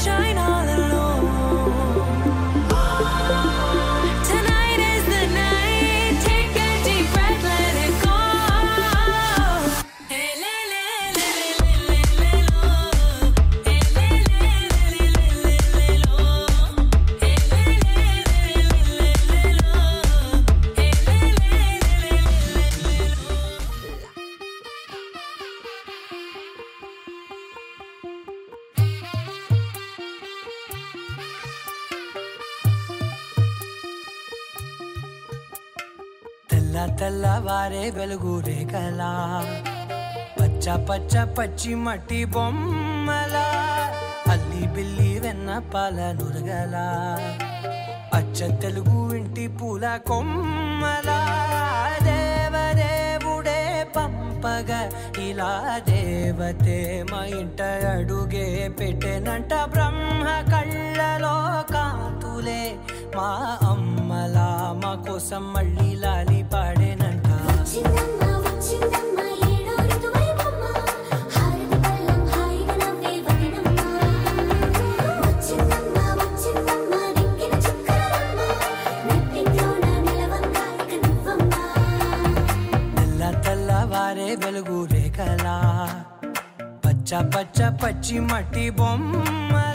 shine all alone. Tonight is the night. Take a deep breath, let it go. Hey, le, le, le, le, le, le, le, lo. Hey, le, le, le, le, le, le, le, lo. Hey, le, le, le, le, le, le, lo. Hey, le, le, le, le, le, le, lo. తెల్ల తెల్లవారే వెలుగు రేఖలా పచ్చ పచ్చ పచ్చి మట్టి బొమ్మలా అల్లి బిల్లి వెన్న పాల నురగలా అచ్చ తెలుగు ఇంటి పూల కొమ్మలా దేవదేవుడే పంపగ ఇలా దేవతే మా ఇంట అడుగే పెట్టెనంట బ్రహ్మ కళ్ళలో కాంతులే మా అమ్మలా మా కోసం మళ్ళీ లాలి పాడేనంట వచ్చిందమ్మ వచ్చిందమ్మ ఏడో ఋతువైవమ్మ హారతి పళ్ళం హాయిగా నవ్వే వదినమ్మ వచ్చిందమ్మ వచ్చిందమ్మ దిక్కిన చుక్కలమ్మ నెట్టింట్లోన నిలవంగా ఇక నువ్వమ్మ తెల్ల తెల్లవారే వెలుగు రేఖలా పచ్చ పచ్చ పచ్చి మట్టి బొమ్మ